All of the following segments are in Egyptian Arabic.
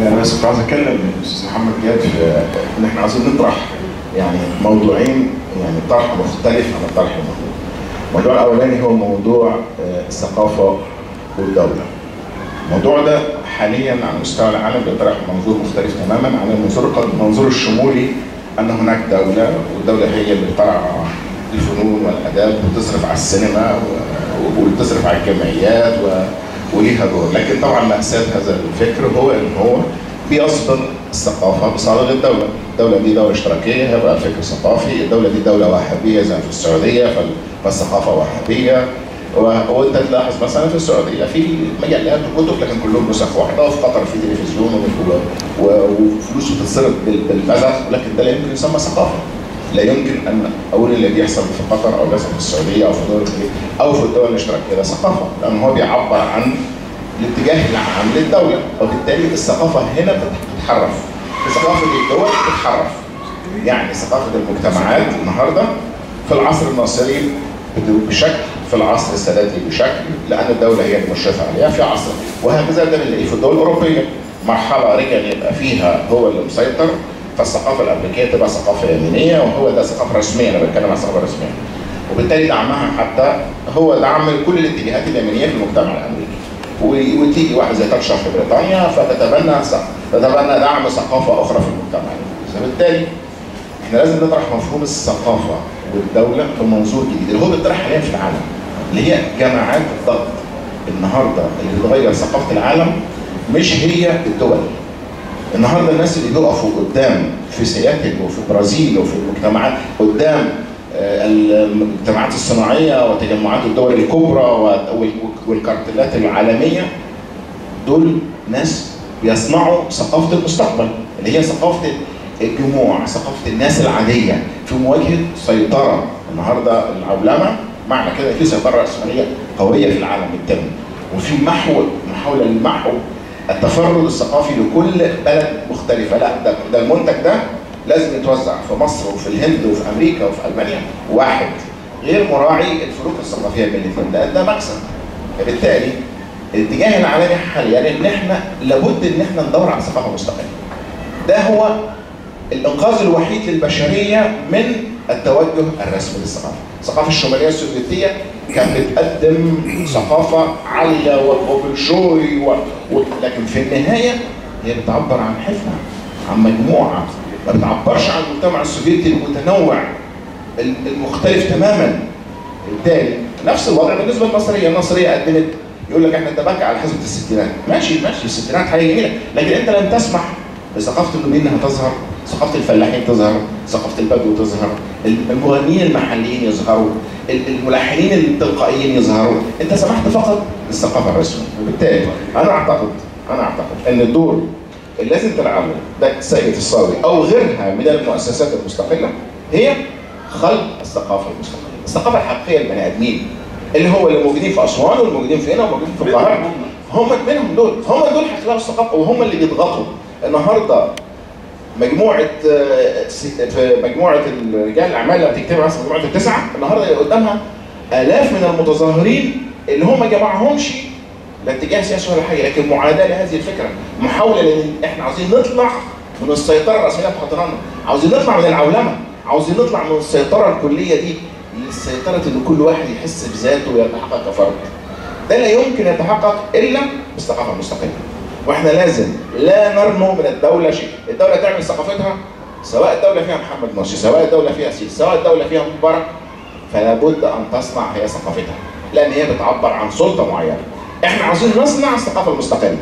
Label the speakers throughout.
Speaker 1: انا بس كنت عايز اتكلم استاذ محمد جاد في ان احنا عايزين نطرح يعني موضوعين يعني طرح مختلف عن الطرح الموجود. الموضوع الاولاني هو موضوع آه، الثقافه والدوله. الموضوع ده حاليا على مستوى العالم بيطرح منظور مختلف تماما عن المنظور المنظور الشمولي ان هناك دوله والدوله هي اللي بترعى الفنون والاداب وتصرف على السينما و- وتصرف على الجمعيات و... وليها دور لكن طبعا مأساة هذا الفكر هو ان هو بيصبر الثقافة بصالة الدولة الدولة دي دولة اشتراكية هيبقى الفكر ثقافي الدولة دي دولة وهابية زي في السعودية فال- فالثقافة وهابية و- وانت تلاحظ مثلا في السعودية في مجلات وكتب لكن كلهم نسخ واحدة وفي قطر في تلفزيون و- و- وفلوس بتتصرف بال- بالبذخ ولكن ده لا يمكن يسمى ثقافة لا يمكن ان اقول اللي بيحصل في قطر او بيحصل في السعوديه او في دول الخليج او في الدول الاشتراكيه ده ثقافه لان هو بيعبر عن الاتجاه العام للدوله وبالتالي الثقافه هنا بتتحرف في ثقافه الدول بتتحرف يعني ثقافه المجتمعات النهارده في العصر الناصري بشكل في العصر الساداتي بشكل لان الدوله هي المشرفه عليها في عصر وهكذا ده بنلاقيه في الدول الاوروبيه مرحله رجل يبقى فيها هو اللي مسيطر فالثقافه الامريكيه تبقى ثقافه يمينيه وهو ده ثقافه رسميه انا بتكلم عن ثقافه رسميه وبالتالي دعمها حتى هو دعم كل الاتجاهات اليمينيه في المجتمع الامريكي و- وتيجي واحده زي تاتشر في بريطانيا فتتبنى ث- تتبنى دعم ثقافه اخرى في المجتمع الانجليزي فبالتالي احنا لازم نطرح مفهوم الثقافه والدوله في منظور جديد اللي هو بيطرح حاليا في العالم اللي هي جماعات الضغط النهارده اللي بتغير ثقافه العالم مش هي الدول النهارده الناس اللي بيقفوا قدام في سياتل وفي البرازيل وفي المجتمعات قدام آه، المجتمعات الصناعيه وتجمعات الدول الكبرى وال- والكارتلات العالميه دول ناس بيصنعوا ثقافه المستقبل اللي هي ثقافه الجموع ثقافه الناس العاديه في مواجهه سيطره النهارده العولمه معنى كده في سيطره راسماليه قويه في العالم التام وفي محو محاوله لمحو التفرد الثقافي لكل بلد مختلفه لا ده, ده المنتج ده لازم يتوزع في مصر وفي الهند وفي امريكا وفي المانيا واحد غير مراعي الفروق الثقافيه بين الاثنين ده ده مكسب فبالتالي الاتجاه العالمي حاليا ان احنا لابد ان احنا ندور على ثقافه مستقله ده هو الانقاذ الوحيد للبشريه من التوجه الرسمي للثقافه الثقافه الشماليه السوفيتيه كانت بتقدم ثقافه عاليه وبالجوي و... و... لكن في النهايه هي بتعبر عن حفنه عن مجموعه ما بتعبرش عن المجتمع السوفيتي المتنوع المختلف تماما بالتالي نفس الوضع بالنسبه للمصريه، المصريه قدمت يقول لك احنا اتفقنا على حزب الستينات، ماشي ماشي الستينات حاجه جميله، لكن انت لن تسمح لثقافه النوبيين انها تظهر، ثقافه الفلاحين تظهر، ثقافه البدو تظهر، المغنيين المحليين يظهروا، الملحنين التلقائيين يظهروا، انت سمحت فقط للثقافه الرسميه، وبالتالي انا اعتقد انا اعتقد ان الدور اللي لازم تلعبه ده سيد الصاوي او غيرها من المؤسسات المستقله هي خلق الثقافه المستقله، الثقافه الحقيقيه للبني ادمين اللي هو اللي موجودين في اسوان والموجودين في هنا والموجودين في القاهره هم منهم دول هم دول هيخلقوا الثقافه وهم اللي بيضغطوا النهارده مجموعه آه، س- في مجموعه الرجال الاعمال اللي بتجتمع مثلا مجموعه التسعه النهارده قدامها الاف من المتظاهرين اللي هم ما جمعهمش لا اتجاه سياسي ولا حاجه لكن معاداه لهذه الفكره محاوله لان احنا عاوزين نطلع من السيطره الرسميه اللي حاطينها لنا عاوزين نطلع من العولمه عاوزين نطلع من السيطره الكليه دي لسيطره ان كل واحد يحس بذاته ويتحقق كفرد ده لا يمكن يتحقق الا بالثقافه المستقله واحنا لازم لا نرنو من الدوله شيء الدوله تعمل ثقافتها سواء الدوله فيها محمد مرسي سواء الدوله فيها سيسي سواء الدوله فيها مبارك فلا بد ان تصنع هي ثقافتها لان هي بتعبر عن سلطه معينه احنا عاوزين نصنع الثقافه المستقله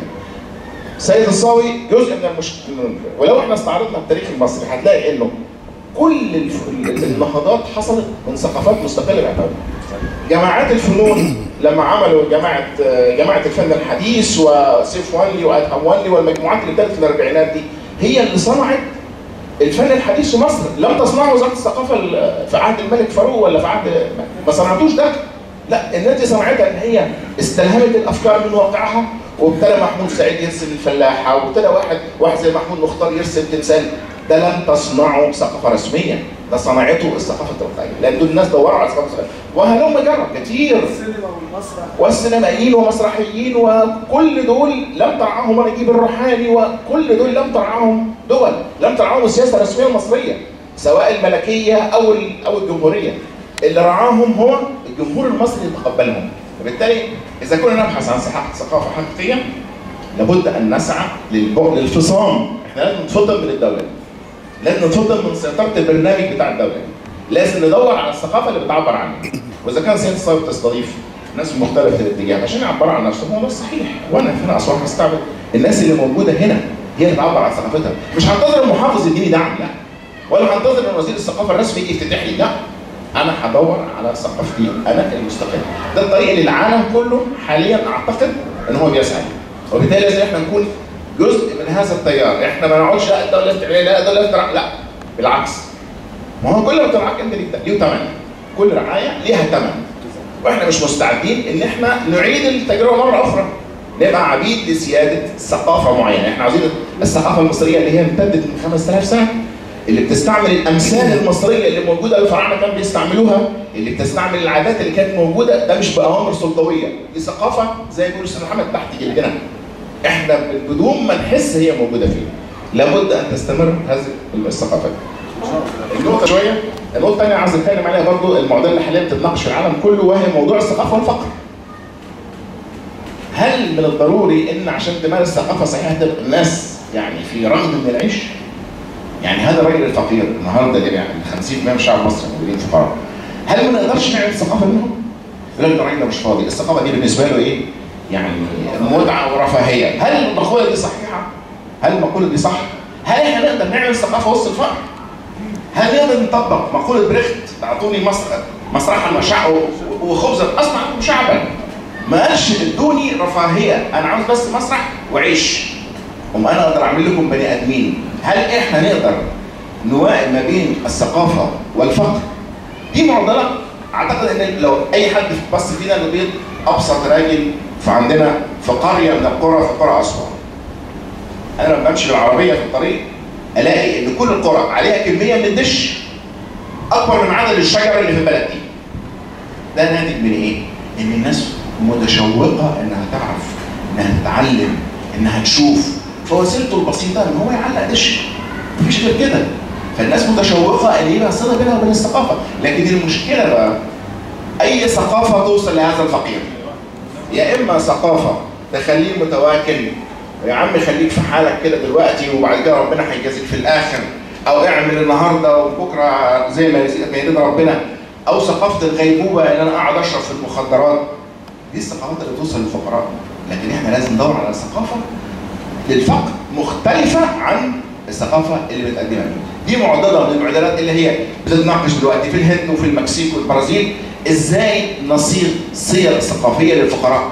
Speaker 1: سيد الصاوي جزء من المشكله ولو احنا استعرضنا التاريخ المصري هتلاقي انه كل الف- النهضات حصلت من ثقافات مستقله باعتبارها جماعات الفنون لما عملوا جماعه جماعه الفن الحديث وسيف وانلي وادهم وانلي والمجموعات اللي ابتدت في الاربعينات دي هي اللي صنعت الفن الحديث في مصر لم تصنعه وزاره الثقافه ال- في عهد الملك فاروق ولا في عهد ما صنعتوش ده لا الناس دي صنعتها ان هي استلهمت الافكار من واقعها وابتدى محمود سعيد يرسم الفلاحه وابتدى واحد واحد زي محمود مختار يرسم تمثال ده لم تصنعه ثقافه رسميه ده صنعته الثقافه التلقائيه لان دول الناس دوروا على الثقافه التلقائية. وهلم جرب كتير
Speaker 2: السينما والمسرح
Speaker 1: والسينمائيين ومسرحيين وكل دول لم ترعاهم نجيب الروحاني وكل دول لم ترعاهم دول لم ترعاهم السياسه الرسميه المصريه سواء الملكيه او ال- او الجمهوريه اللي رعاهم هو الجمهور المصري اللي تقبلهم وبالتالي اذا كنا نبحث عن صحة- ثقافه حقيقيه لابد ان نسعى للبعد للفصام احنا لازم نتفضل من الدوله دي. لازم نتفضل من سيطره البرنامج بتاع الدوله دي. لازم ندور على الثقافه اللي بتعبر عنها واذا كان سياده الصايب تستضيف ناس من مختلف الاتجاه عشان يعبروا عن نفسهم هو ده الصحيح وانا هنا اصبح مستعبد الناس اللي موجوده هنا هي اللي تعبر عن ثقافتها مش هنتظر المحافظ يديني دعم لا ولا هنتظر ان وزير الثقافه الرسمي يجي يفتتح لي لا انا هدور على ثقافتي انا المستقل ده الطريق اللي العالم كله حاليا اعتقد ان هو بيسعى ليه. وبالتالي لازم احنا نكون جزء من هذا التيار احنا ما نقعدش لا الدوله لازم تعمل لا الدوله لازم ترع- لا بالعكس ما هو كل ما ترعاك انت ليك ليه ثمن كل رعايه ليها ثمن واحنا مش مستعدين ان احنا نعيد التجربه مره اخرى نبقى عبيد لسياده ثقافه معينه احنا عاوزين الثقافه المصريه اللي هي امتدت من 5000 سنه اللي بتستعمل الامثال المصريه اللي موجوده الفراعنه كانوا بيستعملوها اللي بتستعمل العادات اللي كانت موجوده ده مش باوامر سلطويه دي ثقافه زي ما بيقول الاستاذ محمد تحت جلدنا احنا بدون ما نحس هي موجوده فينا لابد ان تستمر هذه الثقافات النقطة شوية النقطة الثانية عايز اتكلم عليها برضو المعضلة اللي حاليا بتتناقش في العالم كله وهي موضوع الثقافة والفقر. هل من الضروري ان عشان تمارس ثقافة صحيحة تبقى الناس يعني في رغد من العيش؟ يعني هذا الراجل الفقير النهارده اللي يعني 50% من الشعب المصري موجودين فقراء. هل ما نقدرش نعمل ثقافة منهم؟ يقول لك الراجل ده مش فاضي، الثقافة دي بالنسبة له ايه؟ يعني متعة ورفاهية، هل المقولة دي صحيحة؟ هل المقولة دي صح؟ هل احنا نقدر نعمل ثقافة وسط الفقر؟ هل نقدر نطبق مقولة بريخت تعطوني مصر مسرحا وشع وخبزا اصنع لكم شعبا ما قالش ادوني رفاهية انا عاوز بس مسرح وعيش وما انا اقدر اعمل لكم بني ادمين هل احنا نقدر نوائم ما بين الثقافة والفقر دي معضلة اعتقد ان لو اي حد بص فينا البيض ابسط راجل فعندنا في قرية من القرى في قرى اسوان انا لما بمشي بالعربية في الطريق الاقي ان كل القرى عليها كميه من الدش اكبر من عدد الشجر اللي في البلد دي. ده ناتج من ايه؟ ان الناس متشوقه انها تعرف انها تتعلم انها تشوف فوسيلته البسيطه ان هو يعلق دش مفيش غير كده فالناس متشوقه ان يبقى صله بينها وبين الثقافه لكن المشكله بقى اي ثقافه توصل لهذا الفقير يا اما ثقافه تخليه متواكل يا عم خليك في حالك كده دلوقتي وبعد كده ربنا هيجازيك في الاخر او اعمل النهارده وبكره زي ما يزيد- ما يريد ربنا او ثقافه الغيبوبه ان انا اقعد اشرب في المخدرات دي الثقافات اللي بتوصل للفقراء لكن احنا لازم ندور على ثقافه للفقر مختلفه عن الثقافه اللي بتقدمها دي معضله من المعضلات اللي هي بتتناقش دلوقتي في الهند وفي المكسيك والبرازيل ازاي نصيغ صيغ ثقافيه للفقراء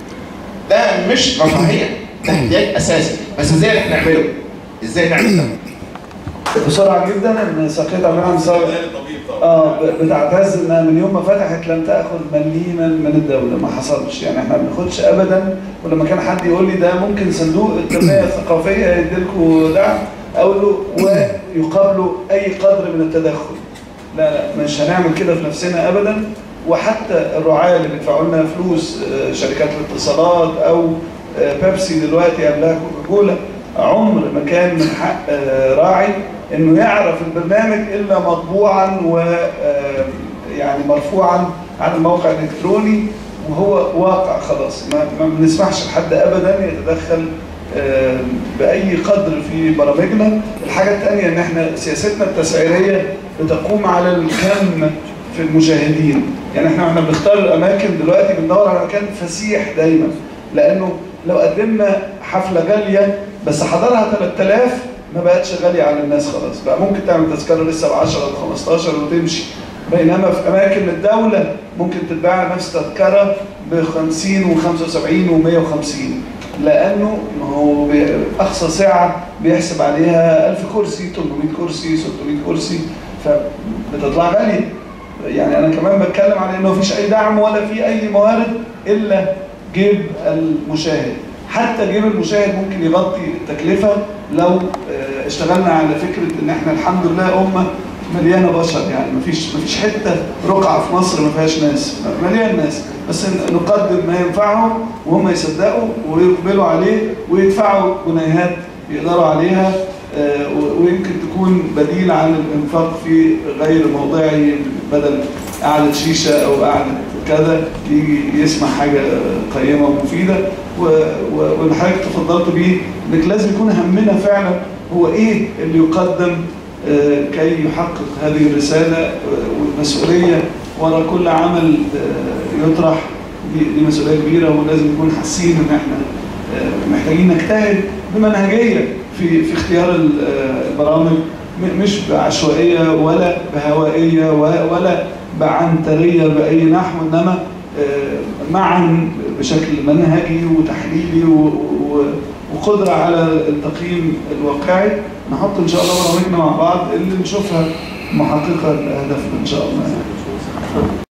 Speaker 1: ده مش رفاهيه ده احتياج اساسي بس ازاي احنا نعمله؟ ازاي نعمل ده؟
Speaker 2: بسرعه جدا ان ساقية عبد الرحمن صار اه ب- بتعتز انها من يوم ما فتحت لم تاخذ مليما من الدوله ما حصلش يعني احنا ما بناخدش ابدا ولما كان حد يقول لي ده ممكن صندوق التنميه الثقافيه يديلكوا دعم اقول له ويقابله اي قدر من التدخل لا لا مش هنعمل كده في نفسنا ابدا وحتى الرعاة اللي بيدفعوا لنا فلوس آه، شركات الاتصالات او آه، بيبسي دلوقتي قبلها كوكاكولا عمر ما كان من حق آه، راعي انه يعرف البرنامج الا مطبوعا و آه، يعني مرفوعا على الموقع الالكتروني وهو واقع خلاص ما ما بنسمحش لحد ابدا يتدخل آه، باي قدر في برامجنا الحاجه الثانيه ان احنا سياستنا التسعيريه بتقوم على الكم في المشاهدين يعني احنا احنا بنختار الاماكن دلوقتي بندور على مكان فسيح دايما لانه لو قدمنا حفله غاليه بس حضرها 3000 ما بقتش غاليه على الناس خلاص بقى ممكن تعمل تذكره لسه ب 10 ب 15 وتمشي بينما في اماكن الدوله ممكن تتباع نفس تذكره ب 50 و75 و150 لانه ما هو بي- اقصى سعه بيحسب عليها 1000 كرسي 800 كرسي 600 كرسي فبتطلع غاليه يعني انا كمان بتكلم على انه مفيش اي دعم ولا في اي موارد الا جيب المشاهد حتى جيب المشاهد ممكن يغطي التكلفه لو آه، اشتغلنا على فكره ان احنا الحمد لله امه مليانه بشر يعني مفيش مفيش حته رقعه في مصر ما فيهاش ناس مليان ناس بس نقدم ما ينفعهم وهم يصدقوا ويقبلوا عليه ويدفعوا جنيهات يقدروا عليها ويمكن تكون بديل عن الانفاق في غير موضعي بدل قعدة شيشة أو قعدة كذا يجي يسمع حاجة قيمة ومفيدة واللي حضرتك تفضلت بيه انك لازم يكون همنا فعلا هو ايه اللي يقدم كي يحقق هذه الرسالة والمسؤولية وراء كل عمل يطرح دي مسؤولية كبيرة ولازم نكون حاسين ان احنا محتاجين نجتهد بمنهجية في في اختيار البرامج مش بعشوائية ولا بهوائية ولا بعنترية بأي نحو إنما معا بشكل منهجي وتحليلي وقدرة على التقييم الواقعي نحط إن شاء الله برامجنا مع بعض اللي نشوفها محققة لهدفنا إن شاء الله